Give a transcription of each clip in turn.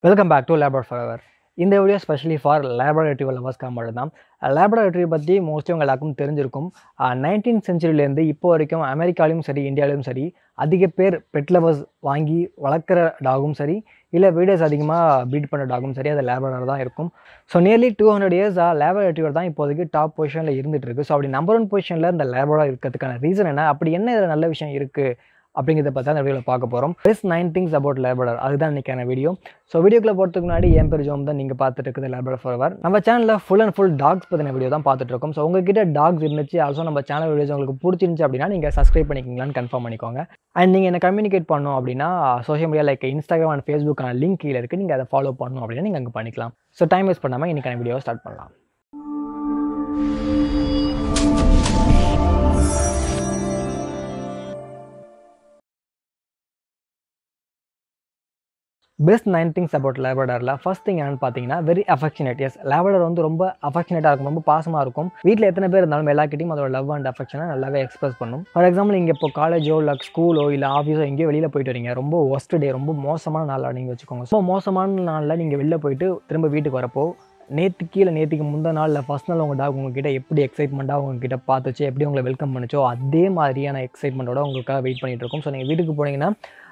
welcome back to Labrador forever இந்த video specially for Labrador லவர்ஸ்க்காக மட்டும் தான் லேபரேட்டரி பற்றி மோஸ்ட்லி உங்க எல்லாருக்கும் தெரிஞ்சிருக்கும் நைன்டீன் சென்ச்சுரியிலேருந்து இப்போ வரைக்கும் அமெரிக்காலையும் சரி இந்தியாவிலையும் சரி அதிக பேர் பெட் லவர்ஸ் வாங்கி வளர்க்குற டாகும் சரி இல்லை வீடியோஸ் அதிகமாக பீட் பண்ண டாகும் சரி அது லேபரேட்டர் தான் இருக்கும் ஸோ நியர்லி டூ ஹண்ட்ரட் இயர்ஸாக லேபரேட்டரியோட தான் இப்போதைக்கு டாப் பொசிஷனில் இருந்துட்டு இருக்கு ஸோ அப்படி நம்பர் ஒன் பொசிஷனில் இந்த லேபரேட்டர் இருக்கிறதுக்கான ரீசன் என்ன அப்படி என்ன இதில் நல்ல விஷயம் இருக்குது அப்படிங்கிறத பற்றி அந்த வீடியோவில் பார்க்க போகிறோம் best nine things about Labrador அதுதான் இன்றைக்கான வீடியோ ஸோ வீடியோக்குள்ள போகிறதுக்கு முன்னாடி என் பேர் ஜோம் தான் நீங்கள் பார்த்துட்டு இருக்குது லேபரர் ஃபோர்வர் நம்ம சேனலில் ஃபுல் அண்ட் ஃபுல் டாக்ஸ் பற்றின வீடியோ தான் பார்த்துட்டு இருக்கோம் ஸோ உங்ககிட்ட டாக்ஸ் இருந்துச்சு ஆல்சோ நம்ம சேனல் வீடியோஸ் உங்களுக்கு பிடிச்சிருந்துச்சு அப்படின்னா நீங்கள் சப்ஸ்கிரைப் பண்ணிக்கிங்களான்னு கன்ஃபார்ம் பண்ணிக்கோங்க அண்ட் நீங்கள் என்ன கம்யூனிகேட் பண்ணணும் அப்படின்னா social media like Instagram and ஃபேஸ்புக்கான லிங்க் கீழே இருக்குது நீங்கள் அதை ஃபாலோ பண்ணணும் அப்படின்னா நீங்கள் அங்கே பண்ணிக்கலாம் ஸோ டைம் வேஸ்ட் பண்ணாமல் இன்றைக்கான வீடியோ ஸ்டார்ட் பண்ணலாம் பெஸ்ட் நைன் திங்ஸ் அபவுட் லேபடரில் ஃபர்ஸ்ட் திங் என்னன்னு பார்த்தீங்கன்னா வெரி அஃபெக்ஷனேட் எஸ் லேபடர் வந்து ரொம்ப அஃபெக்ஷனேட்டாக இருக்கும் ரொம்ப பாசமாக இருக்கும் வீட்டில் எத்தனை பேர் இருந்தாலும் எல்லாக்கிட்டையும் அதோட லவ் அண்ட் அஃபெக்ஷனை நல்லாவே எக்ஸ்பிரஸ் பண்ணும் ஃபார் எக்ஸாம்பிள் நீங்கள் இப்போ காலேஜோ இல்லை ஸ்கூலோ இல்லை ஆஃபீஸோ எங்கேயோ வெளியில் போயிட்டு வரீங்க ரொம்ப ஒஸ்ட் டே ரொம்ப மோசமான நாளாக நீங்கள் வச்சுக்கோங்க ஸோ மோசமான நாளில் நீங்கள் வெளில போயிட்டு திரும்ப வீட்டுக்கு வரப்போ நேற்றுக்கு இல்லை நேற்றுக்கு முந்த நாள் இல்லை ஃபஸ்ட் நாள் உங்கள் டாக் உங்ககிட்ட எப்படி எக்ஸைட்மெண்ட்டாக உங்ககிட்ட பார்த்துச்சு எப்படி உங்களை வெல்கம் பண்ணுச்சோ அதே மாதிரியான எக்ஸைட்மெண்ட்டோட உங்களுக்காக வெயிட் பண்ணிட்டு இருக்கும் ஸோ நீங்கள் வீட்டுக்கு போனீங்கன்னா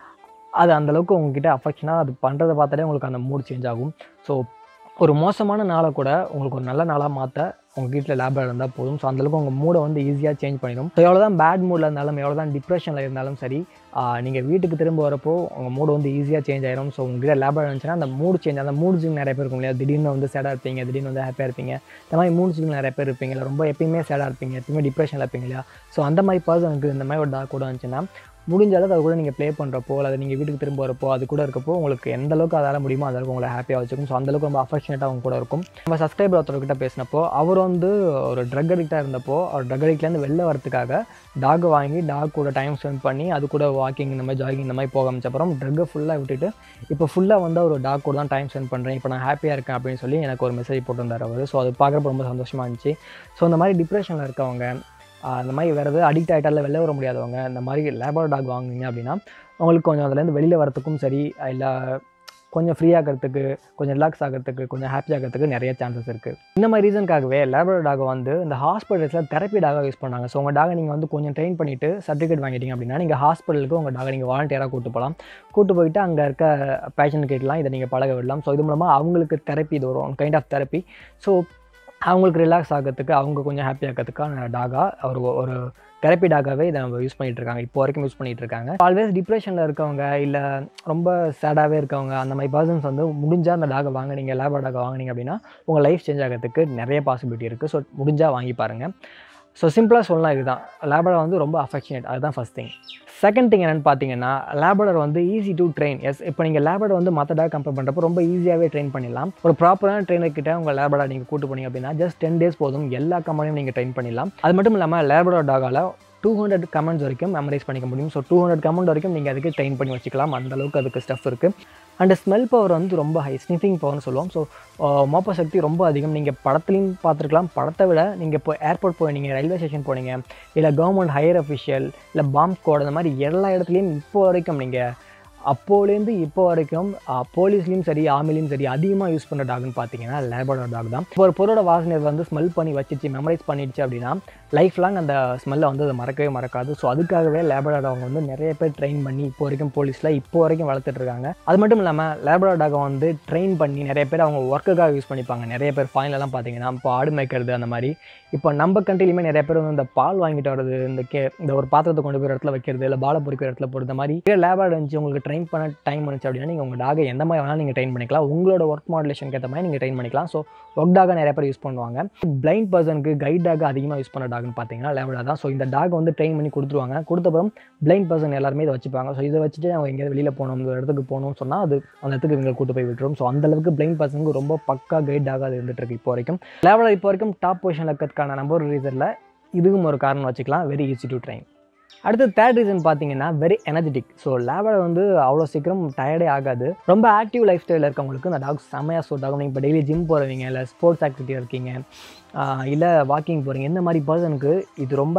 அது அந்தளவுக்கு உங்ககிட்ட அஃபெக்ஷனாக அது பண்ணுறதை பார்த்தாலே உங்களுக்கு அந்த மூட் சேஞ்ச் ஆகும் ஸோ ஒரு மோசமான நாளை கூட உங்களுக்கு ஒரு நல்ல நாளாக மாற்ற உங்கள் வீட்டில் லேபர் இருந்தால் போதும் ஸோ அந்தளவுக்கு உங்கள் மூடை வந்து ஈஸியாக சேஞ்ச் பண்ணிடும் ஸோ எவ்வளோ தான் பேட் மூடில் இருந்தாலும் எவ்வளோ தான் டிப்ரெஷனில் இருந்தாலும் சரி நீங்கள் வீட்டுக்கு திரும்ப வரப்போ உங்கள் மூடு வந்து ஈஸியாக சேஞ்ச் ஆயிரும் ஸோ உங்ககிட்ட லேபர் இருந்துச்சுன்னா அந்த மூடு சேஞ்ச் அந்த மூடு ஸ்விங் நிறைய பேர் இருக்கும் இல்லையா திடீர்னு வந்து சேடாக இருப்பீங்க திடீர்னு வந்து ஹாப்பியாக இருப்பீங்க இந்த மாதிரி மூடு ஸ்விங் நிறைய பேர் இருப்பீங்க இல்லை ரொம்ப எப்பயுமே சேடாக இருப்பீங்க எப்பயுமே டிப்ரெஷனில் இருப்பீங்க இல்லையா ஸோ அந்த மாதிரி பர்சனுக்கு இந்த மாதிரி ஒரு டாக் கூட இருந்துச்சுன்னா முடிஞ்ச அளவுக்கு அது கூட நீங்கள் ப்ளே பண்ணுறப்போ அல்லது நீங்கள் வீட்டுக்கு திரும்ப வரப்போ அது கூட இருக்கப்போ உங்களுக்கு எந்த அளவுக்கு அதால் முடியுமோ அந்த அளவுக்கு உங்களை ஹாப்பியாக வச்சுக்கும் ஸோ அந்தளவுக்கு ரொம்ப அஃபெக்ஷனேட்டாக அவங்க கூட இருக்கும் நம்ம சப்ஸ்கிரைபர் ஒருத்தர்கிட்ட பேசினப்போ அவர் வந்து ஒரு ட்ரக் அடிக்டாக இருந்தப்போ அவர் ட்ரக் அடிக்ட்லேருந்து வெளில வரதுக்காக டாக் வாங்கி டாக் கூட டைம் ஸ்பெண்ட் பண்ணி அது கூட வாக்கிங் இந்த மாதிரி ஜாகிங் இந்த மாதிரி போக அப்புறம் ட்ரக்கை ஃபுல்லாக விட்டுட்டு இப்போ ஃபுல்லாக வந்து ஒரு டாக் கூட தான் டைம் ஸ்பெண்ட் பண்ணுறேன் இப்போ நான் ஹாப்பியாக இருக்கேன் அப்படின்னு சொல்லி எனக்கு ஒரு மெசேஜ் போட்டிருந்தார் அவர் ஸோ அது பார்க்குறப்ப ரொம்ப சந்தோஷமாக இருந்துச்சு ஸோ இந்த மாதிரி டிப்ரெஷனில் இருக்கவங்க அந்த மாதிரி வேறு எதாவது அடிக்ட் ஆகிட்டால வெளில வர முடியாதவங்க இந்த மாதிரி லேபர் டாக் வாங்குனீங்க அப்படின்னா உங்களுக்கு கொஞ்சம் அதுலேருந்து வெளியில் வரத்துக்கும் சரி இல்லை கொஞ்சம் ஃப்ரீ ஆகிறதுக்கு கொஞ்சம் ரிலாக்ஸ் ஆகிறதுக்கு கொஞ்சம் ஹாப்பி ஆகிறதுக்கு நிறைய சான்சஸ் இருக்குது இந்த மாதிரி ரீசனுக்காகவே லேபர் டாகை வந்து இந்த ஹாஸ்பிட்டல்ஸில் தெரப்பி டாகாக யூஸ் பண்ணாங்க ஸோ உங்கள் டாகை நீங்கள் வந்து கொஞ்சம் ட்ரெயின் பண்ணிவிட்டு சர்டிஃபிகேட் வாங்கிட்டீங்க அப்படின்னா நீங்கள் ஹாஸ்பிட்டலுக்கு உங்கள் டாகை நீங்கள் வாலண்டியராக கூட்டு போகலாம் கூட்டு போயிட்டு அங்கே இருக்க பேஷண்ட் கிட்டலாம் இதை நீங்கள் பழக விடலாம் ஸோ இது மூலமாக அவங்களுக்கு தெரப்பி இது வரும் கைண்ட் ஆஃப் தெரப்பி ஸோ அவங்களுக்கு ரிலாக்ஸ் ஆகிறதுக்கு அவங்க கொஞ்சம் ஹாப்பி ஆகிறதுக்கான டாகாக ஒரு ஒரு தெரப்பி டாகாகவே இதை நம்ம யூஸ் பண்ணிகிட்டு இருக்காங்க இப்போ வரைக்கும் யூஸ் பண்ணிகிட்டு இருக்காங்க ஆல்வேஸ் டிப்ரெஷனில் இருக்கவங்க இல்லை ரொம்ப சேடாகவே இருக்கவங்க அந்த மாதிரி பர்சன்ஸ் வந்து முடிஞ்சால் அந்த டாகை வாங்கினீங்க லேபர் டாகை வாங்கினீங்க அப்படின்னா உங்கள் லைஃப் சேஞ்ச் ஆகிறதுக்கு நிறைய பாசிபிலிட்டி இருக்குது ஸோ முடிஞ்சால் வாங்கி பாருங்கள் ஸோ சிம்பிளாக சொல்லலாம் இதுதான் லேபடர் வந்து ரொம்ப அஃபெக்ஷனேட் அதுதான் ஃபஸ்ட் திங் செகண்ட் திங் என்னென்னு பார்த்தீங்கன்னா லேபடர் வந்து ஈஸி டு ட்ரெயின் எஸ் இப்போ நீங்கள் லேபடர் வந்து மற்ற டாக் கம்பேர் பண்ணுறப்போ ரொம்ப ஈஸியாகவே ட்ரெயின் பண்ணிடலாம் ஒரு ப்ராப்பரான ட்ரெயினர் கிட்ட உங்கள் லேபடர் நீங்கள் கூட்டு போனீங்க அப்படின்னா ஜஸ்ட் டென் டேஸ் போதும் எல்லா கம்பெனியும் நீங்கள் ட்ரெயின் பண்ணிடலாம் அது மட்டும் இல்லாமல் லேபடர் டாகால் டூ ஹண்ட்ரட் கமெண்ட்ஸ் வரைக்கும் மெமரைஸ் பண்ணிக்க முடியும் ஸோ டூ ஹண்ட்ரட் கமெண்ட் வரைக்கும் நீங்கள் அதுக்கு ட்ரெயின் பண்ணி வச்சுக்கலாம் அந்தளவுக்கு அதுக்கு ஸ்டஃப் இருக்குது அண்ட் ஸ்மெல் பவர் வந்து ரொம்ப ஹை ஸ்னிஃபிங் பவர்னு சொல்லுவோம் ஸோ மோப்ப சக்தி ரொம்ப அதிகம் நீங்கள் படத்துலையும் பார்த்துருக்கலாம் படத்தை விட நீங்கள் இப்போ ஏர்போர்ட் போனீங்க ரயில்வே ஸ்டேஷன் போனீங்க இல்லை கவர்மெண்ட் ஹையர் அஃபிஷியல் இல்லை பாம்ப் ஸ்குவாட் அந்த மாதிரி எல்லா இடத்துலையும் இப்போ வரைக்கும் நீங்கள் அப்போலேருந்து இப்போ வரைக்கும் போலீஸ்லேயும் சரி ஆர்மிலையும் சரி அதிகமாக யூஸ் பண்ணுற டாக்னு பார்த்தீங்கன்னா லேபடர் டாக் தான் இப்போ ஒரு பொருளோட வாசனை வந்து ஸ்மெல் பண்ணி வச்சிச்சு மெமரைஸ் பண்ணிடுச்சு அப்படின்னா லைஃப் லாங் அந்த ஸ்மெல்லை வந்து அதை மறக்கவே மறக்காது ஸோ அதுக்காகவே லேபடர் டாக் வந்து நிறைய பேர் ட்ரெயின் பண்ணி இப்போ வரைக்கும் போலீஸில் இப்போ வரைக்கும் வளர்த்துட்டு இருக்காங்க அது மட்டும் இல்லாமல் லேபடர் டாகை வந்து ட்ரெயின் பண்ணி நிறைய பேர் அவங்க ஒர்க்குக்காக யூஸ் பண்ணிப்பாங்க நிறைய பேர் ஃபாயின்லலாம் பார்த்தீங்கன்னா இப்போ ஆடு மேய்க்கிறது அந்த மாதிரி இப்போ நம்ம கண்ட்ரிலையுமே நிறைய பேர் வந்து இந்த பால் வாங்கிட்டு வரது இந்த கே இந்த ஒரு பாத்திரத்தை கொண்டு போய் இடத்துல வைக்கிறது இல்லை பாலை பொறிக்கிற இடத்துல போடுற மாதிரி லேபர் இருந்துச்சு உங்களுக்கு ட்ரெயின் பண்ண டைம் வந்துச்சு அப்படின்னா நீங்கள் உங்கள் டாகை எந்த மாதிரி வேணாலும் நீங்கள் ட்ரெயின் பண்ணிக்கலாம் உங்களோட ஒர்க் மாடுலேஷனுக்கு ஏற்ற மாதிரி நீங்கள் ட்ரெயின் பண்ணிக்கலாம் ஸோ ஒர்க் டாகை நிறைய பேர் யூஸ் பண்ணுவாங்க பிளைண்ட் பர்சனுக்கு கைட் டாக் அதிகமாக யூஸ் பண்ண டாக்னு பார்த்தீங்கன்னா லேபடா தான் ஸோ இந்த டாக் வந்து ட்ரெயின் பண்ணி கொடுத்துருவாங்க கொடுத்தப்பறம் பிளைண்ட் பர்சன் எல்லாருமே இதை வச்சுப்பாங்க ஸோ இதை வச்சுட்டு அவங்க எங்கேயாவது வெளியில் போகணும் இந்த இடத்துக்கு போகணும்னு சொன்னால் அது அந்த இடத்துக்கு இவங்க கூட்டு போய் விட்டுரும் ஸோ அந்தளவுக்கு பிளைண்ட் பர்சனுக்கு ரொம்ப பக்கா கைட் டாக அது இருந்துட்டு இருக்கு இப்போ வரைக்கும் லேபடா இப்போ வரைக்கும் டாப் பொசிஷனில் இருக்கிறதுக்கான நம்பர் ஒரு ரீசனில் இதுவும் ஒரு காரணம் வச்சுக்கலாம் வெரி ஈஸி டு ட்ரெயின் அடுத்து தேர்ட் ரீசன் பார்த்தீங்கன்னா வெரி எனர்ஜெட்டிக் ஸோ லேபர் வந்து அவ்வளோ சீக்கிரம் டயர்டே ஆகாது ரொம்ப ஆக்டிவ் லைஃப் ஸ்டைலில் இருக்கவங்களுக்கு இந்த டாக் செம்மையாக சூட் ஆகும் நீங்கள் இப்போ டெய்லி ஜிம் போகிறவங்க இல்லை ஸ்போர்ட்ஸ் ஆக்டிவிட்டியாக இருக்கீங்க இல்லை வாக்கிங் போகிறீங்க இந்த மாதிரி பர்சனுக்கு இது ரொம்ப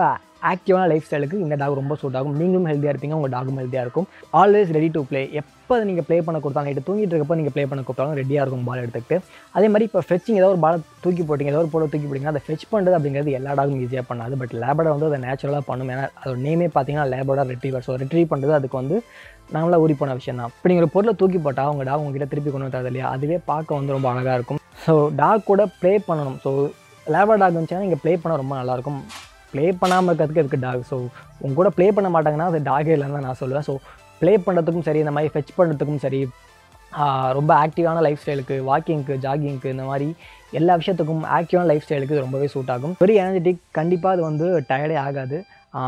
ஆக்டிவான லைஃப் ஸ்டைலுக்கு இந்த டாக் ரொம்ப சூட் ஆகும் நீங்களும் ஹெல்த்தியாக இருப்பீங்க உங்கள் டாகும் ஹெல்த்தியாக இருக்கும் ஆல்வேஸ் ரெடி டு ப்ளே எப்போ நீங்கள் ப்ளே பண்ண கொடுத்தாலும் நைட்டு தூங்கிட்டு இருக்கப்போ நீங்கள் ப்ளே பண்ண கொடுத்தாலும் ரெடியாக இருக்கும் பால் எடுத்துக்கிட்டு அதே மாதிரி இப்போ ஃபெச்சிங் ஏதோ ஒரு பால் தூக்கி போட்டிங்க ஏதோ ஒரு போல தூக்கி போட்டிங்கன்னா அதை ஃபெச் பண்ணுறது அப்படிங்கிறது எல்லா டாகும் ஈஸியாக பண்ணாது பட் லேபடா வந்து அதை நேச்சுரலாக பண்ணும் ஏன்னா அதோட நேமே பார்த்தீங்கன்னா லேபடா ரெட்ரீவர் ஸோ ரெட்ரீவ் பண்ணுறது அதுக்கு வந்து நாமளாக ஊறி போன விஷயம் தான் இப்போ நீங்கள் ஒரு பொருளை தூக்கி போட்டால் உங்கள் டாக் உங்ககிட்ட திருப்பி கொண்டு வந்து தரது இல்லையா அதுவே பார்க்க வந்து ரொம்ப அழகாக இருக்கும் ஸோ டாக் கூட ப்ளே பண்ணணும் ஸோ லேபர் டாக் இருந்துச்சுன்னா நீங்கள் ப்ளே பண்ண ரொம்ப நல்லாயிருக்கும் ப்ளே பண்ணாமல் இருக்கிறதுக்கு எதுக்கு டாக் ஸோ உங்க கூட ப்ளே பண்ண மாட்டாங்கன்னா அது டாகே இல்லைன்னு தான் நான் சொல்லுவேன் ஸோ ப்ளே பண்ணுறதுக்கும் சரி இந்த மாதிரி ஃபெச் பண்ணுறதுக்கும் சரி ஆஹ் ரொம்ப ஆக்டிவான லைஃப் ஸ்டைலுக்கு வாக்கிங்க்கு ஜாகிங்க்கு இந்த மாதிரி எல்லா விஷயத்துக்கும் ஆக்டிவான லைஃப் ஸ்டைலுக்கு இது ரொம்பவே சூட் ஆகும் வெரி எனர்ஜெட்டிக் கண்டிப்பாக அது வந்து டயர்டே ஆகாது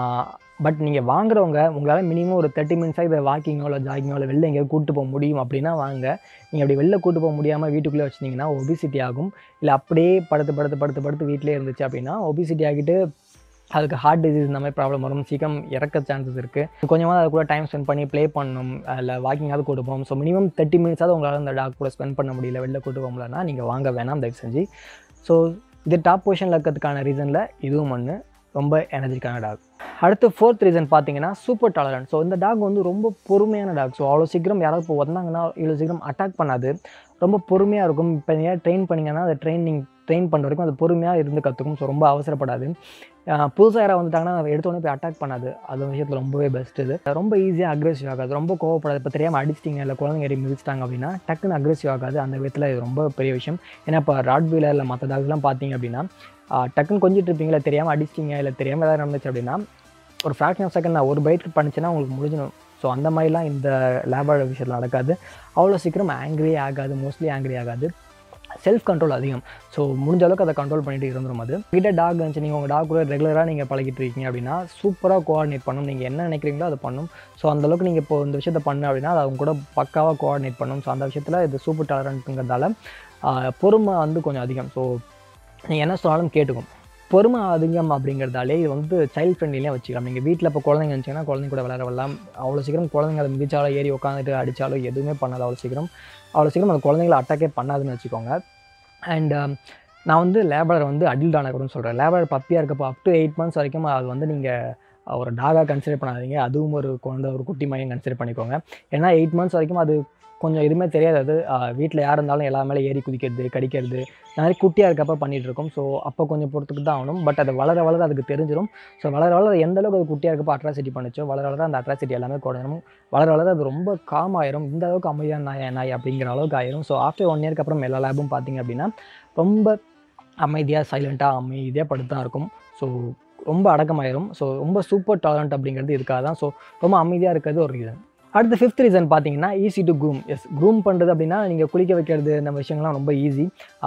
பட் நீங்கள் வாங்குறவங்க உங்களால் மினிமம் ஒரு தேர்ட்டி மினிட்ஸாக இதை வாக்கிங்கோ இல்லை ஜாகிங்கோ இல்லை வெளில எங்கேயாவது கூட்டு போக முடியும் அப்படின்னா வாங்க நீங்கள் அப்படி வெளில கூட்டு போக முடியாமல் வீட்டுக்குள்ளே வச்சிட்டிங்கன்னா ஒபிசிட்டி ஆகும் இல்லை அப்படியே படுத்து படுத்து படுத்து படுத்து வீட்டிலே இருந்துச்சு அப்படின்னா ஒபிசிட்டி ஆகிட்டு அதுக்கு ஹார்ட் டிசீஸ் இந்த மாதிரி ப்ராப்ளம் வரும் சீக்கிரம் இறக்க சான்சஸ் இருக்குது கொஞ்சமாக அது கூட டைம் ஸ்பெண்ட் பண்ணி ப்ளே பண்ணணும் இல்லை வாக்கிங்காவது கூட்டு போகணும் ஸோ மினிமம் தேர்ட்டி மினிட்ஸாவது உங்களால் அந்த டாக் கூட ஸ்பெண்ட் பண்ண முடியல வெளில கூட்டு போக முடியலன்னா நீங்கள் வாங்க வேணாம் தயவு செஞ்சு ஸோ இது டாப் பொசிஷனில் இருக்கிறதுக்கான ரீசனில் இதுவும் ஒன்று ரொம்ப எனர்ஜிக்கான டாக் அடுத்து ஃபோர்த் ரீசன் பார்த்தீங்கன்னா சூப்பர் டாலரன்ட் ஸோ இந்த டாக் வந்து ரொம்ப பொறுமையான டாக் ஸோ அவ்வளோ சீக்கிரம் யாராவது இப்போ வந்தாங்கன்னா இவ்வளோ சீக்கிரம் அட்டாக் பண்ணாது ரொம்ப பொறுமையாக இருக்கும் இப்போ நீங்கள் ட்ரெயின் பண்ணிங்கன்னா அதை ட்ரைனிங் ட்ரெயின் பண்ணுற வரைக்கும் அது பொறுமையாக இருந்து கற்றுக்கும் ஸோ ரொம்ப அவசரப்படாது புதுசாக யாராவது வந்துட்டாங்கன்னா அதை எடுத்தோடனே போய் அட்டாக் பண்ணாது அது விஷயத்தில் ரொம்பவே பெஸ்ட் இது ரொம்ப ஈஸியாக அக்ரெசிவ் ஆகாது ரொம்ப கோவப்படாது இப்போ தெரியாமல் அடிச்சிட்டிங்க இல்லை குழந்தைங்க எரி மிதிச்சிட்டாங்க அப்படின்னா டக்குன்னு அக்ரெசிவ் ஆகாது அந்த விதத்தில் இது ரொம்ப பெரிய விஷயம் ஏன்னா இப்போ ராட் வீலர் இல்லை மற்ற டாக்ஸ்லாம் பார்த்தீங்க அப்படின்னா ஆஹ் டக்குன்னு கொஞ்சிட்டு இருப்பீங்களா தெரியாமல் அடிச்சிட்டிங்க இல்லை தெரியாமல் ஏதாவது நடந்துச்சு அப்படின்னா ஒரு ஃப்ராக்ஷன் ஆஃப் செகண்ட் நான் ஒரு பைட் பண்ணிச்சுன்னா உங்களுக்கு முடிஞ்சிடும் ஸோ அந்த மாதிரிலாம் இந்த லேபர் விஷயத்தில் நடக்காது அவ்வளோ சீக்கிரம் ஆங்கிரியே ஆகாது மோஸ்ட்லி ஆங்கிரி ஆகாது செல்ஃப் கண்ட்ரோல் அதிகம் ஸோ முடிஞ்ச அளவுக்கு அதை கண்ட்ரோல் பண்ணிட்டு இருந்துரும் அது கிட்ட டாக் இருந்துச்சு நீங்கள் உங்கள் டாக் கூட ரெகுலராக நீங்கள் பழகிட்டு இருக்கீங்க அப்படின்னா சூப்பராக கோஆர்டினேட் பண்ணும் நீங்கள் என்ன நினைக்கிறீங்களோ அதை பண்ணும் ஸோ அந்தளவுக்கு நீங்கள் இப்போ இந்த விஷயத்தை பண்ணு அப்படின்னா அது அவங்க கூட பக்காவாக கோஆர்டினேட் பண்ணும் ஸோ அந்த விஷயத்தில் இது சூப்பர் டாலரண்ட்டுங்கிறதால பொறுமை வந்து கொஞ்சம் அதிகம் ஸோ நீங்கள் என்ன சொன்னாலும் கேட்டுக்கும் பொறுமை அதிகம் அப்படிங்கிறதாலே இது வந்து சைல்ட் ஃப்ரெண்ட்லியாக வச்சுக்கலாம் நீங்கள் வீட்டில் இப்போ குழந்தைங்க இருந்துச்சுன்னா குழந்தைங்க கூட விளையாட வரலாம் அவ்வளோ சீக்கிரம் குழந்தைங்க அதை மிதிச்சாலோ ஏறி உட்காந்துட்டு அடித்தாலோ எதுவுமே பண்ணாது அவ்வளோ சீக்கிரம் அவ்வளோ சீக்கிரம் அந்த குழந்தைங்கள அட்டாக்கே பண்ணாதுன்னு வச்சுக்கோங்க அண்ட் நான் வந்து லேபர் வந்து அடில்ட் ஆனக்கூடன்னு சொல்கிறேன் லேபர் பப்பியாக இருக்கப்போ அப் டு எயிட் மந்த்ஸ் வரைக்கும் அது வந்து நீங்கள் ஒரு டாகாக கன்சிடர் பண்ணாதீங்க அதுவும் ஒரு குழந்தை ஒரு குட்டி மையம் கன்சிடர் பண்ணிக்கோங்க ஏன்னா எயிட் மந்த்ஸ் வரைக்கும் அது கொஞ்சம் எதுவுமே தெரியாது அது வீட்டில் யார் இருந்தாலும் எல்லா மேலே ஏறி குதிக்கிறது கடிக்கிறது இந்த மாதிரி குட்டியாக இருக்கப்போ பண்ணிகிட்டு இருக்கோம் ஸோ அப்போ கொஞ்சம் பொறுத்துக்கு தான் ஆகணும் பட் அது வளர வளர அதுக்கு தெரிஞ்சிடும் ஸோ வளர வளர எந்த அளவுக்கு அது குட்டியாக இருக்கப்போ அட்ராசிட்டி பண்ணுச்சோ வளர வளர அந்த அட்ராசிட்டி எல்லாமே குறையணும் வளர வளர அது ரொம்ப காம் ஆயிரும் இந்த அளவுக்கு அமைதியான நாய் நாய் அப்படிங்கிற அளவுக்கு ஆயிரும் ஸோ ஆஃப்டர் ஒன் இயர்க்கு அப்புறம் எல்லா லேபும் பார்த்தீங்க அப்படின்னா ரொம்ப அமைதியாக சைலண்ட்டாக அமைதியாக படுத்து தான் இருக்கும் ஸோ ரொம்ப அடக்கமாயிரும் ஸோ ரொம்ப சூப்பர் டாலரண்ட் அப்படிங்கிறது இதுக்காக தான் ஸோ ரொம்ப அமைதியாக இருக்கிறது ஒரு ரீசன் அடுத்த ஃபிஃப்த் ரீசன் பார்த்தீங்கன்னா easy to groom yes groom பண்ணுறது அப்படின்னா நீங்கள் குளிக்க வைக்கிறது இந்த விஷயங்கள்லாம் ரொம்ப ஈஸி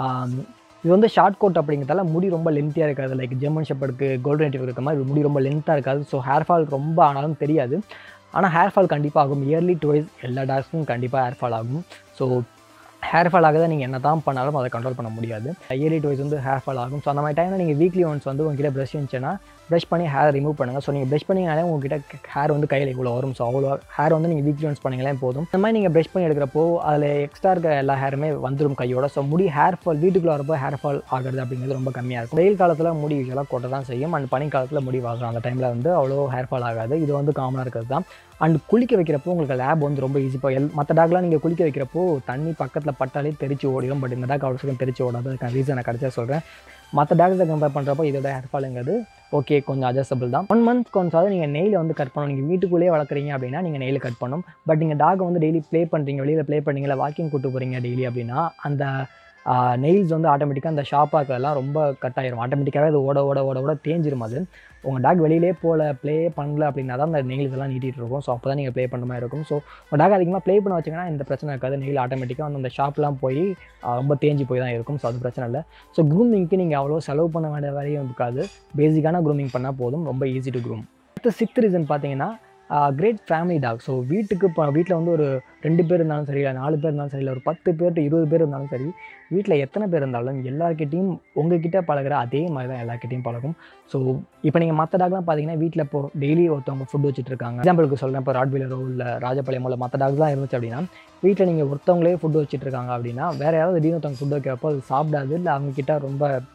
இது வந்து ஷார்ட் கோட் அப்படிங்கிறதால முடி ரொம்ப லென்த்தியாக இருக்காது லைக் ஜெர்மன் ஷெப்பர்டுக்கு கோல்டன் ரெட்டிவ் இருக்க மாதிரி முடி ரொம்ப லென்த்தாக இருக்காது ஸோ ஹேர் ஃபால் ரொம்ப ஆனாலும் தெரியாது ஆனால் ஹேர் ஃபால் கண்டிப்பாக ஆகும் இயர்லி டுவைஸ் எல்லா டாக்ஸுக்கும் கண்டிப்பாக ஹேர் ஃபால் ஆகும் ஸோ ஹேர் ஃபால் ஆகுதா நீங்கள் என்ன தான் பண்ணாலும் அதை கண்ட்ரோல் பண்ண முடியாது இயர்லி டுவைஸ் வந்து ஹேர் ஃபால் ஆகும் ஸோ அந்த மாதிரி டைமில் நீங்கள் வீக்லி ஒன்ஸ் வந்து உங்ககிட்ட ப்ரஷ் இருந்துச்சுன்னா ப்ரஷ் பண்ணி ஹேர் ரிமூவ் பண்ணுங்கள் ஸோ நீங்கள் ப்ரஷ் பண்ணிங்கனாலே உங்ககிட்ட ஹேர் வந்து கையில் இவ்வளோ வரும் ஸோ அவ்வளோ ஹேர் வந்து நீங்கள் வீக்லி ஒன்ஸ் பண்ணிங்களே போதும் இந்த மாதிரி நீங்கள் ப்ரஷ் பண்ணி எடுக்கிறப்போ அதில் எக்ஸ்ட்ரா இருக்க எல்லா ஹேருமே வந்துடும் கையோட ஸோ முடி ஹேர் ஃபால் வீட்டுக்குள்ள வரப்போ ஹேர் ஃபால் ஆகிறது அப்படிங்கிறது ரொம்ப கம்மியாக இருக்கும் வெயில் காலத்தில் முடி யூஸ்வலாக கொட்ட தான் செய்யும் அண்ட் பனி காலத்தில் முடி வாகும் அந்த டைமில் வந்து அவ்வளோ ஹேர் ஃபால் ஆகாது இது வந்து காமனாக இருக்கிறது தான் அண்ட் குளிக்க வைக்கிறப்போ உங்களுக்கு லேப் வந்து ரொம்ப ஈஸி இப்போ எல் மற்ற டாக்லாம் நீங்கள் குளிக்க வைக்கிறப்போ தண்ணி பக்கத்தில் பட்டாலே தெரிச்சு ஓடிடும் பட் இந்த டாக் அவ்வளோ சீக்கிரம் தெரிச்சு ஓடாது அதுக்கான ரீசன் நான் கடைசியாக சொல்கிறேன் மற்ற டாக்ஸை கம்பேர் பண்ணுறப்போ இதோட ஹேர் ஃபாலுங்கிறது ஓகே கொஞ்சம் அட்ஜஸ்டபிள் தான் ஒன் மந்த் கொஞ்சம் நீங்கள் நெயில் வந்து கட் பண்ணணும் நீங்கள் வீட்டுக்குள்ளேயே வளர்க்குறீங்க அப்படின்னா நீங்கள் நெயில் கட் பண்ணணும் பட் நீங்கள் டாக் வந்து டெய்லி ப்ளே பண்ணுறீங்க வெளியில் ப்ளே பண்ணுறீங்களா வாக்கிங் கூட்டு போகிறீங்க டெய்லி அப்படின்னா அந்த நெயில்ஸ் வந்து ஆட்டோமேட்டிக்காக அந்த ஷாப்பாக இருக்கிறதெல்லாம் ரொம்ப கட் ஆயிரும் ஆட்டோமேட்டிக்காகவே அது ஓட ஓட ஓட ஓட தேஞ்சிரும் அது உங்கள் டாக் வெளியிலே போகல ப்ளே பண்ணல அப்படின்னா தான் அந்த நெயில்ஸ் எல்லாம் நீட்டிகிட்டு இருக்கும் ஸோ அப்போ தான் நீங்கள் ப்ளே பண்ணுற மாதிரி இருக்கும் ஸோ உங்கள் டாக் அதிகமாக ப்ளே பண்ண வச்சிங்கன்னா இந்த பிரச்சனை இருக்காது நெயில் ஆட்டோமேட்டிக்காக வந்து அந்த ஷாப்லாம் போய் ரொம்ப தேஞ்சு போய் தான் இருக்கும் ஸோ அது பிரச்சனை இல்லை ஸோ க்ரூமிங்க்கு நீங்கள் அவ்வளோ செலவு பண்ண வேண்டிய வரையும் இருக்காது பேசிக்கான க்ரூமிங் பண்ணால் போதும் ரொம்ப ஈஸி டு க்ரூம் அடுத்து சிக்ஸ்த் ரீசன் பார்த்தீங்கன்னா கிரேட் ஃபேமிலி டாக் ஸோ வீட்டுக்கு இப்போ வீட்டில் வந்து ஒரு ரெண்டு பேர் இருந்தாலும் சரி இல்லை நாலு பேர் இருந்தாலும் சரி இல்லை ஒரு பத்து பேர் to இருபது பேர் இருந்தாலும் சரி வீட்டில் எத்தனை பேர் இருந்தாலும் எல்லாருக்கிட்டையும் உங்ககிட்ட பழகுற அதே மாதிரி தான் எல்லாருக்கிட்டையும் பழகும் ஸோ இப்போ நீங்கள் மற்ற டாக்லாம் பார்த்தீங்கன்னா வீட்டில் இப்போ டெய்லி ஒருத்தவங்க ஃபுட் வச்சுட்டு இருக்காங்க எக்ஸாம்பிளுக்கு சொல்கிறேன் இப்போ ராட்வீலரோ இல்லை ராஜபாளையமோ இல்லை மற்ற டாக்ஸ்லாம் இருந்துச்சு அப்படின்னா வீட்டில் நீங்கள் ஒருத்தவங்களே ஃபுட் வச்சுட்டு இருக்காங்க அப்படின்னா வேறு யாராவது திடீர்னு ஒருத்தவங்க ஃபுட் வைக்கிறப்போ அது சாப்பிடாது இல்லை அவங்கக்கிட்ட ரொம்ப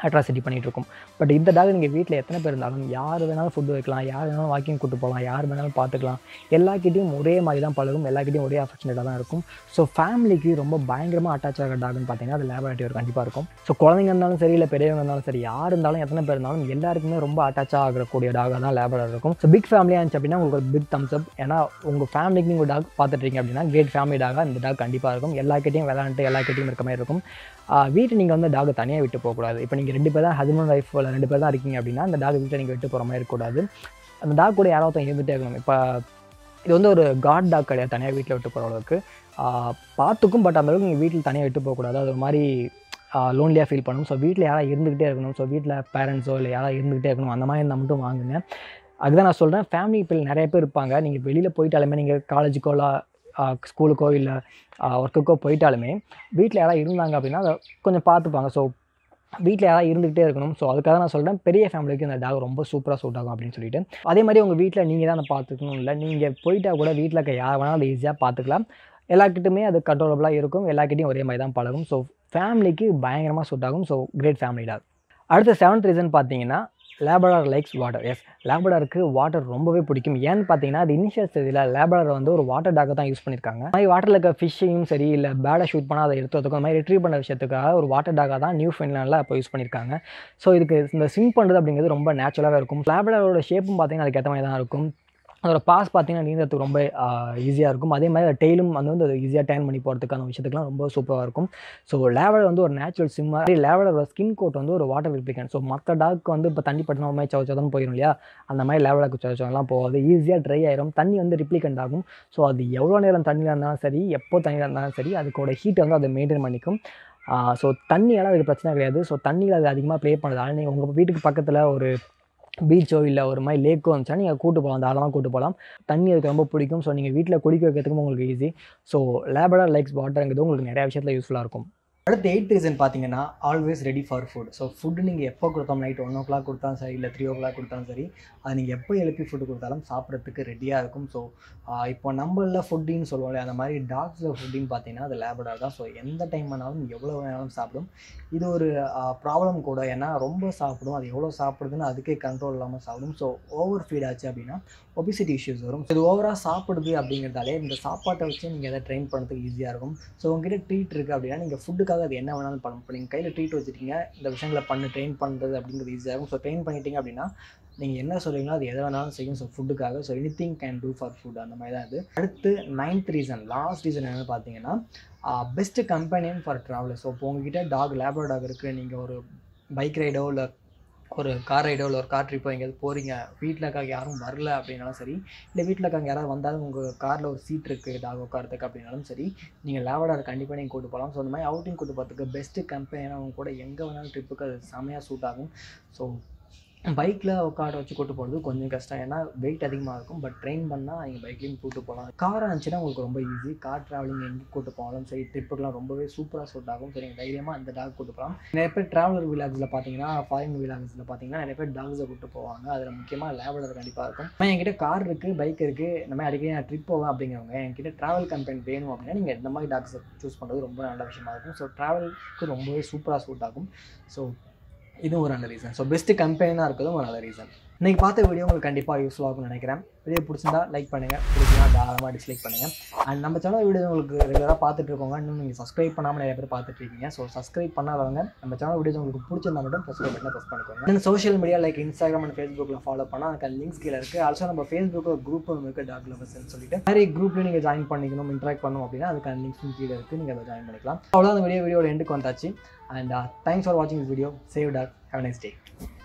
அட்ராசிட்டி பண்ணிகிட்டு இருக்கும் பட் இந்த டாக் நீங்கள் வீட்டில் எத்தனை பேர் இருந்தாலும் யார் வேணாலும் ஃபுட்டு வைக்கலாம் யார் வேணாலும் வாக்கிங் கூட்டு போகலாம் யார் வேணாலும் பார்த்துக்கலாம் எல்லாக்கிட்டையும் ஒரே மாதிரி தான் பழகும் எல்லாக்கிட்டையும் ஒரே அஃபெக்ஷனேட்டாக தான் இருக்கும் ஸோ ஃபேமிலிக்கு ரொம்ப பயங்கரமாக அட்டாச் ஆகிற டாக்னு பார்த்தீங்கன்னா அது லேபரேட்டரி கண்டிப்பாக இருக்கும் ஸோ குழந்தைங்க இருந்தாலும் சரி இல்லை பெரியவங்க இருந்தாலும் சரி யார் இருந்தாலும் எத்தனை பேர் இருந்தாலும் எல்லாருக்குமே ரொம்ப அட்டாச் ஆகக்கூடிய டாகாக தான் லேபரேட்டர் இருக்கும் ஸோ பிக் ஃபேமிலியாக இருந்துச்சு அப்படின்னா உங்களுக்கு ஒரு பிக் தம்ஸ் அப் ஏன்னா உங்கள் ஃபேமிலிக்கு நீங்கள் டாக் பார்த்துட்ருக்கீங்க அப்படின்னா கிரேட் ஃபேமிலி டாகாக இந்த டாக் கண்டிப்பாக இருக்கும் எல்லாக்கிட்டையும் விளையாண்டு எல்லாக்கிட்டையும் இருக்க மாதிரி இருக்கும் வீட்டை நீங்கள் வந்து டாகை தனியாக விட்டு போகக்கூடாது இப்போ நீங்கள் ரெண்டு பேர் தான் ஹஸ்பண்ட் ஒய்ஃப் இல்லை ரெண்டு பேர் தான் இருக்கீங்க அப்படின்னா அந்த டாக் வீட்டை நீங்கள் விட்டு போகிற மாதிரி இருக்கக்கூடாது அந்த டாக் கூட யாராவது இருந்துகிட்டே இருக்கணும் இப்போ இது வந்து ஒரு காட் டாக் கிடையாது தனியாக வீட்டில் விட்டு போகிற அளவுக்கு பார்த்துக்கும் பட் அந்த அளவுக்கு நீங்கள் வீட்டில் தனியாக விட்டு போகக்கூடாது அது ஒரு மாதிரி லோன்லியாக ஃபீல் பண்ணணும் ஸோ வீட்டில் யாராவது இருந்துக்கிட்டே இருக்கணும் ஸோ வீட்டில் பேரண்ட்ஸோ இல்லை யாராவது இருந்துக்கிட்டே இருக்கணும் அந்த மாதிரி இருந்தால் மட்டும் வாங்குங்க அதுதான் நான் சொல்கிறேன் ஃபேமிலி இப்போ நிறைய பேர் இருப்பாங்க நீங்கள் வெளியில் போயிட்டாலுமே நீங்கள் காலேஜுக்கோ இல்லை ஸ்கூலுக்கோ இல்லை ஒர்க்குக்கோ போயிட்டாலுமே வீட்டில் யாராவது இருந்தாங்க அப்படின்னா அதை கொஞ்சம் பார்த்துப்பாங்க ஸோ வீட்டில் யாராவது இருந்துகிட்டே இருக்கணும் ஸோ அதுக்காக நான் சொல்கிறேன் பெரிய ஃபேமிலிக்கு இந்த டாக் ரொம்ப சூப்பராக சூட் ஆகும் அப்படின்னு சொல்லிட்டு அதே மாதிரி உங்கள் வீட்டில் நீங்கள் தான் அதை பார்த்துக்கணும் இல்லை நீங்கள் போயிட்டா கூட வீட்டில் இருக்க யார் வேணாலும் அதை ஈஸியாக பார்த்துக்கலாம் எல்லாக்கிட்டுமே அது கண்ட்ரோலபுளாக இருக்கும் எல்லாக்கிட்டையும் ஒரே மாதிரி தான் பழகும் ஸோ ஃபேமிலிக்கு பயங்கரமாக சூட் ஆகும் ஸோ கிரேட் ஃபேமிலி டாக் அடுத்த செவன்த் ரீசன் பார்த்தீங்கன்னா லேபடார் லைக்ஸ் வாட்டர் எஸ் லேபடாருக்கு வாட்டர் ரொம்பவே பிடிக்கும் ஏன்னு பார்த்தீங்கன்னா அது இனிஷியல் ஸ்டேஜில் லேபடார் வந்து ஒரு வாட்டர் டாக்கை தான் யூஸ் பண்ணியிருக்காங்க அது மாதிரி வாட்டரில் இருக்க ஃபிஷ்ஷையும் சரி இல்லை பேடை ஷூட் பண்ணால் அதை எடுத்துறதுக்கும் அந்த மாதிரி ரிட்ரீவ் பண்ண விஷயத்துக்காக ஒரு வாட்டர் டாக்காக தான் நியூ ஃபின்லாண்டில் இப்போ யூஸ் பண்ணியிருக்காங்க ஸோ இதுக்கு இந்த ஸ்விம் பண்ணுறது அப்படிங்கிறது ரொம்ப நேச்சுரலாகவே இருக்கும் லேபடாரோட ஷேப்பும் பார்த்தீங்கன்னா அதுக்கேற்ற மாதிரி தான் இருக்கும் அதோட பாஸ் பார்த்தீங்கன்னா நீந்தறதுக்கு ரொம்ப ஈஸியாக இருக்கும் அதே மாதிரி டெய்லும் வந்து வந்து அது ஈஸியாக டேன் பண்ணி போகிறதுக்கான விஷயத்துக்குலாம் ரொம்ப சூப்பராக இருக்கும் ஸோ லேவடர் வந்து ஒரு நேச்சுரல் சிம்மாக லேவடரோட ஸ்கின் கோட் வந்து ஒரு வாட்டர் ரிப்ளிகன் ஸோ மற்ற டாக்கு வந்து இப்போ தண்ணி பட்டினா மாதிரி சவ சவன்னு போயிடும் இல்லையா அந்த மாதிரி லேவடாக்கு சவ சவெல்லாம் போகாது ஈஸியாக ட்ரை ஆயிரும் தண்ணி வந்து ரிப்ளிகண்ட் ஆகும் ஸோ அது எவ்வளோ நேரம் தண்ணியில் இருந்தாலும் சரி எப்போ தண்ணியில் இருந்தாலும் சரி அதுக்கோட ஹீட்டை வந்து அதை மெயின்டைன் பண்ணிக்கும் ஸோ தண்ணியால் அதுக்கு பிரச்சனை கிடையாது ஸோ தண்ணியில் அது அதிகமாக ப்ளே பண்ணுறதால நீங்கள் உங்கள் வீட்டுக்கு பக்கத்தில் ஒரு பீச்சோ இல்லை ஒரு மாதிரி லேக்கோ இருந்துச்சா நீங்கள் கூட்டு போகலாம் தாராளமாக கூட்டு போகலாம் தண்ணி அதுக்கு ரொம்ப பிடிக்கும் ஸோ நீங்கள் வீட்டில் குடிக்க வைக்கிறதுக்கும் உங்களுக்கு ஈஸி ஸோ லேபடர் லைக்ஸ் வாட்டருங்கிறது உங்களுக்கு நிறைய விஷயத்தில் யூஸ்ஃபுல்லாக இருக்கும் அடுத்த எயிட் ரீசன் பார்த்தீங்கன்னா always ready for food so food நீங்கள் எப்போ கொடுத்தோம் நைட் ஒன் ஓ கிளாக் கொடுத்தாலும் சரி இல்லை த்ரீ ஓ கிளாக் கொடுத்தாலும் சரி அது நீங்கள் எப்போ எழுப்பி ஃபுட்டு கொடுத்தாலும் சாப்பிட்றதுக்கு ரெடியாக இருக்கும் ஸோ இப்போ நம்மளில் ஃபுட்டின்னு சொல்லுவோம் அந்த மாதிரி டாக்ஸில் ஃபுட்டின்னு பார்த்தீங்கன்னா அது லேபடார் தான் ஸோ எந்த டைம் வேணாலும் எவ்வளோ வேணாலும் சாப்பிடும் இது ஒரு ப்ராப்ளம் கூட ஏன்னா ரொம்ப சாப்பிடும் அது எவ்வளோ சாப்பிடுதுன்னு அதுக்கே கண்ட்ரோல் இல்லாமல் சாப்பிடும் ஸோ ஓவர் ஃபீட் ஆச்சு அப்படின்னா ஒபிசிட்டி இஷ்யூஸ் வரும் இது ஓவராக சாப்பிடுது அப்படிங்கிறதாலே இந்த சாப்பாட்டை வச்சு நீங்கள் எதை ட்ரெயின் பண்ணுறதுக்கு ஈஸியாக இருக்கும் ஸோ உங்ககிட்ட ட்ரீட் இருக்குது அப்படின்னா நீங்கள் ஃபுட்டுக்காக அது என்ன வேணாலும் பண்ணணும் இப்போ நீங்கள் கையில் ட்ரீட் வச்சுருக்கீங்க இந்த விஷயங்களை பண்ணு ட்ரெயின் பண்ணுறது அப்படிங்கிறது ஈஸியாக இருக்கும் ஸோ ட்ரெயின் பண்ணிட்டீங்க அப்படின்னா நீங்கள் என்ன சொல்கிறீங்களோ அது எதை வேணாலும் செய்யும் ஸோ ஃபுட்டுக்காக so anything can do for food அந்த மாதிரி தான் இது அடுத்து நைன்த் ரீசன் லாஸ்ட் ரீசன் என்னென்னு பார்த்தீங்கன்னா best companion for traveller so இப்போ உங்ககிட்ட டாக் லேபர் டாக் இருக்குது நீங்கள் ஒரு பைக் ரைடோ இல்லை ஒரு கார் ரைடோ இல்லை ஒரு கார் ட்ரிப்போ எங்கேயாவது போகிறீங்க வீட்டில் இருக்காங்க யாரும் வரல அப்படின்னாலும் சரி இல்லை வீட்டில் இருக்காங்க யாராவது வந்தாலும் உங்கள் காரில் ஒரு சீட் இருக்குது டாக் உட்காரத்துக்கு அப்படின்னாலும் சரி நீங்கள் லேவடார் கண்டிப்பாக நீங்கள் கூட்டு போகலாம் ஸோ இந்த மாதிரி அவுட்டிங் கூட்டு போகிறதுக்கு பெஸ்ட்டு கம்பெனியாக அவங்க கூட எங்கே வேணாலும் ட்ரிப்புக்கு அது செமையாக சூட் ஆகும் ஸோ பைக்கில் உட்கார வச்சு கூட்டு போகிறது கொஞ்சம் கஷ்டம் ஏன்னா வெயிட் அதிகமாக இருக்கும் பட் ட்ரெயின் பண்ணால் நீங்கள் பைக்லேயும் கூட்டு போகலாம் காராக இருந்துச்சுன்னா உங்களுக்கு ரொம்ப ஈஸி கார் ட்ராவலிங் எங்கே கூட்டு போகலாம் சரி ட்ரிப்புக்கெலாம் ரொம்பவே சூப்பராக சூட் ஆகும் சரி நீங்கள் தைரியமாக அந்த டாக் கூட்டு போகலாம் நிறைய பேர் ட்ராவலர் விலாக்ஸில் பார்த்தீங்கன்னா ஃபாரின் விலாக்ஸில் பார்த்தீங்கன்னா நிறைய பேர் டாக்ஸை கூட்டு போவாங்க அதில் முக்கியமாக லேவலர் கண்டிப்பாக இருக்கும் ஆனால் என்கிட்ட கார் இருக்குது பைக் இருக்குது இந்த மாதிரி அடிக்கடி நான் ட்ரிப் போவேன் அப்படிங்கிறவங்க என்கிட்ட ட்ராவல் கம்பெனி வேணும் அப்படின்னா நீங்கள் இந்த மாதிரி டாக்ஸை சூஸ் பண்ணுறது ரொம்ப நல்ல விஷயமா இருக்கும் ஸோ ட்ராவலுக்கு ரொம்பவே சூப்பராக சூட் ஆகும் ஸோ இதுவும் ஒரு நல்ல ரீசன் ஸோ பெஸ்ட்டு கம்பெனியாக இருக்கிறதும் ஒரு நல்ல ரீசன் இன்றைக்கி பார்த்த வீடியோ உங்களுக்கு கண்டிப்பாக யூஸ்ஃபுல்லாக இருக்கும்னு நினைக்கிறேன் வீடியோ பிடிச்சிருந்தா லைக் பண்ணுங்கள் பிடிச்சினா தாராளமாக டிஸ்லைக் பண்ணுங்கள் அண்ட் நம்ம சேனல் வீடியோ உங்களுக்கு ரெகுலராக பார்த்துட்டு இருக்கோங்க இன்னும் நீங்கள் சப்ஸ்கிரைப் பண்ணாமல் நிறைய பேர் பார்த்துட்டு இருக்கீங்க ஸோ சப்ஸ்கிரைப் பண்ணாதவங்க நம்ம சேனல் வீடியோஸ் உங்களுக்கு பிடிச்சிருந்தா மட்டும் சப்ஸ்கிரைப் பண்ணி ப்ரெஸ் பண்ணிக்கோங்க then social media like Instagram and ஃபேஸ்புக்கில் ஃபாலோ பண்ணால் அதுக்கு லிங்க்ஸ் கீழே இருக்குது ஆல்சோ நம்ம ஃபேஸ்புக்கில் ஒரு குரூப் ஒன்று இருக்குது டாக் லவர்ஸ்னு சொல்லிட்டு நிறைய குரூப்லேயும் நீங்கள் ஜாயின் பண்ணிக்கணும் இன்ட்ராக்ட் பண்ணணும் அப்படின்னா அதுக்கான லிங்க்ஸும் கீழே இருக்குது நீங்கள் அதை ஜாயின் பண்ணிக்கலாம் அவ்வளோ அந்த வீடியோ வீடியோட எண்டுக்கு வந்தாச்சு அண்ட் தேங்க்ஸ் ஃபார் வாட்சிங் this video save dog have nice day